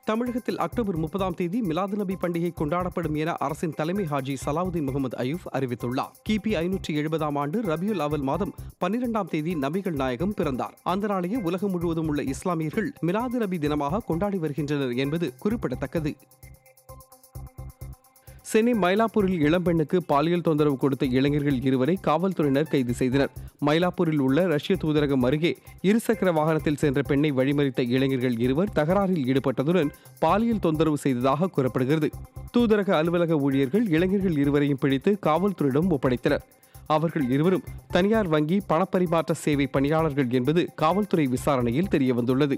தமிழகத்தில் அக்டோபர் முப்பதாம் தேதி மிலாது நபி பண்டிகை கொண்டாடப்படும் என அரசின் தலைமை ஹாஜி சலாவுதீன் முகமது அயூப் அறிவித்துள்ளார் கிபி ஐநூற்றி எழுபதாம் ஆண்டு ரபியுல் அவல் மாதம் பன்னிரெண்டாம் தேதி நபிகள் நாயகம் பிறந்தார் அந்த நாளையே உலகம் முழுவதும் உள்ள இஸ்லாமியர்கள் மிலாது நபி தினமாக கொண்டாடி வருகின்றனர் என்பது குறிப்பிடத்தக்கது சென்னை மயிலாப்பூரில் இளம்பெண்ணுக்கு பாலியல் தொந்தரவு கொடுத்த இளைஞர்கள் இருவரை காவல்துறையினர் கைது செய்தனர் மயிலாப்பூரில் உள்ள ரஷ்ய தூதரகம் அருகே இருசக்கர வாகனத்தில் சென்ற பெண்ணை வழிமறித்த இளைஞர்கள் இருவர் தகராறில் ஈடுபட்டதுடன் பாலியல் தொந்தரவு செய்ததாக கூறப்படுகிறது தூதரக அலுவலக ஊழியர்கள் இளைஞர்கள் இருவரையும் பிடித்து காவல்துறையிடம் ஒப்படைத்தனர் அவர்கள் இருவரும் தனியார் வங்கி பணப்பரிமாற்ற சேவை பணியாளர்கள் என்பது காவல்துறை விசாரணையில் தெரியவந்துள்ளது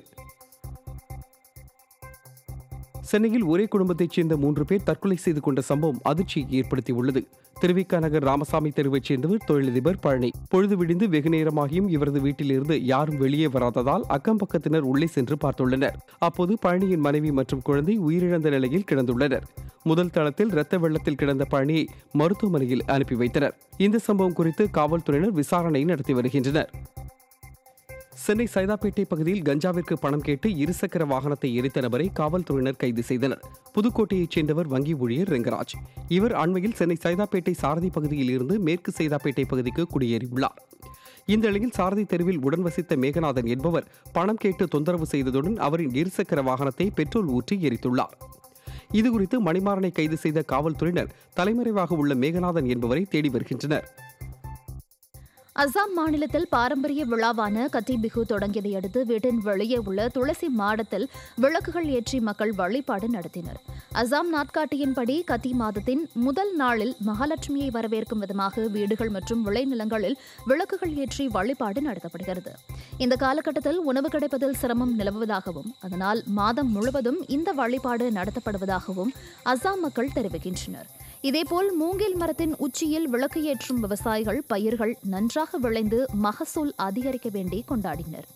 சென்னையில் ஒரே குடும்பத்தைச் சேர்ந்த மூன்று பேர் தற்கொலை செய்து கொண்ட சம்பவம் அதிர்ச்சியை ஏற்படுத்தியுள்ளது திருவிக்கா நகர் ராமசாமி தெருவைச் சேர்ந்தவர் தொழிலதிபர் பழனி பொழுது விடிந்து வெகு நேரமாகியும் இவரது வீட்டிலிருந்து யாரும் வெளியே வராததால் அக்கம் பக்கத்தினர் உள்ளே சென்று பார்த்துள்ளனர் அப்போது பழனியின் மனைவி மற்றும் குழந்தை உயிரிழந்த நிலையில் கிடந்துள்ளனர் முதல் தளத்தில் இரத்த வெள்ளத்தில் கிடந்த பழனியை மருத்துவமனையில் அனுப்பி வைத்தனர் இந்த சம்பவம் குறித்து காவல்துறையினர் விசாரணை நடத்தி வருகின்றனர் சென்னை சைதாப்பேட்டை பகுதியில் கஞ்சாவிற்கு பணம் கேட்டு இருசக்கர வாகனத்தை எரித்த நபரை காவல்துறையினர் கைது செய்தனர் புதுக்கோட்டையைச் சேர்ந்தவர் வங்கி ஊழியர் ரெங்கராஜ் இவர் அண்மையில் சென்னை சைதாப்பேட்டை சாரதி பகுதியில் இருந்து மேற்கு சைதாப்பேட்டை பகுதிக்கு குடியேறியுள்ளார் இந்த நிலையில் சாரதி தெருவில் உடன் வசித்த மேகநாதன் என்பவர் பணம் கேட்டு தொந்தரவு செய்ததுடன் அவரின் இருசக்கர வாகனத்தை பெட்ரோல் ஊற்றி எரித்துள்ளார் இதுகுறித்து மணிமாறனை கைது செய்த காவல்துறையினர் தலைமறைவாக உள்ள மேகநாதன் என்பவரை தேடி வருகின்றனர் அசாம் மாநிலத்தில் பாரம்பரிய விழாவான கத்தி பிகு தொடங்கியதை அடுத்து வீட்டின் வெளியே உள்ள துளசி மாடத்தில் விளக்குகள் ஏற்றி மக்கள் வழிபாடு நடத்தினர் அசாம் நாட்காட்டியின்படி கத்தி மாதத்தின் முதல் நாளில் மகாலட்சுமியை வரவேற்கும் விதமாக வீடுகள் மற்றும் விளைநிலங்களில் விளக்குகள் ஏற்றி வழிபாடு நடத்தப்படுகிறது இந்த காலகட்டத்தில் உணவு கிடைப்பதில் சிரமம் நிலவுவதாகவும் அதனால் மாதம் முழுவதும் இந்த வழிபாடு நடத்தப்படுவதாகவும் அசாம் மக்கள் தெரிவிக்கின்றனர் இதேபோல் மூங்கில் மரத்தின் உச்சியில் விளக்கு ஏற்றும் விவசாயிகள் பயிர்கள் நன்றாக விளைந்து மகசூல் அதிகரிக்க வேண்டி கொண்டாடினர்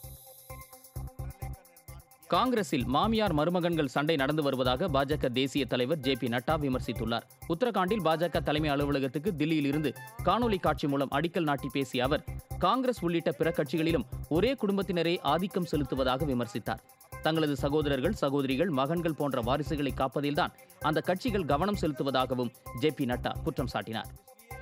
காங்கிரஸில் மாமியார் மருமகன்கள் சண்டை நடந்து வருவதாக பாஜக தேசிய தலைவர் ஜே பி நட்டா விமர்சித்துள்ளார் உத்தரகாண்டில் பாஜக தலைமை அலுவலகத்துக்கு தில்லியில் இருந்து காணொலி காட்சி மூலம் அடிக்கல் நாட்டி பேசிய அவர் காங்கிரஸ் உள்ளிட்ட பிற கட்சிகளிலும் ஒரே குடும்பத்தினரே ஆதிக்கம் செலுத்துவதாக விமர்சித்தார் தங்களது சகோதரர்கள் சகோதரிகள் மகன்கள் போன்ற வாரிசுகளை காப்பதில்தான் அந்த கட்சிகள் கவனம் செலுத்துவதாகவும் ஜே பி நட்டா குற்றம் சாட்டினார்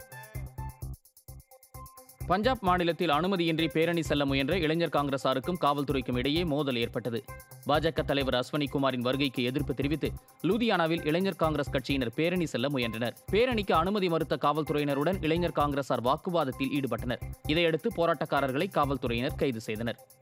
பஞ்சாப் மாநிலத்தில் அனுமதியின்றி பேரணி செல்ல முயன்ற இளைஞர் காங்கிரசாருக்கும் காவல்துறைக்கும் இடையே மோதல் ஏற்பட்டது பாஜக தலைவர் அஸ்வனி குமாரின் வருகைக்கு எதிர்ப்பு தெரிவித்து லூதியானாவில் இளைஞர் காங்கிரஸ் கட்சியினர் பேரணி செல்ல முயன்றனர் பேரணிக்கு அனுமதி மறுத்த காவல்துறையினருடன் இளைஞர் காங்கிரசார் வாக்குவாதத்தில் ஈடுபட்டனர் இதையடுத்து போராட்டக்காரர்களை காவல்துறையினர் கைது செய்தனர்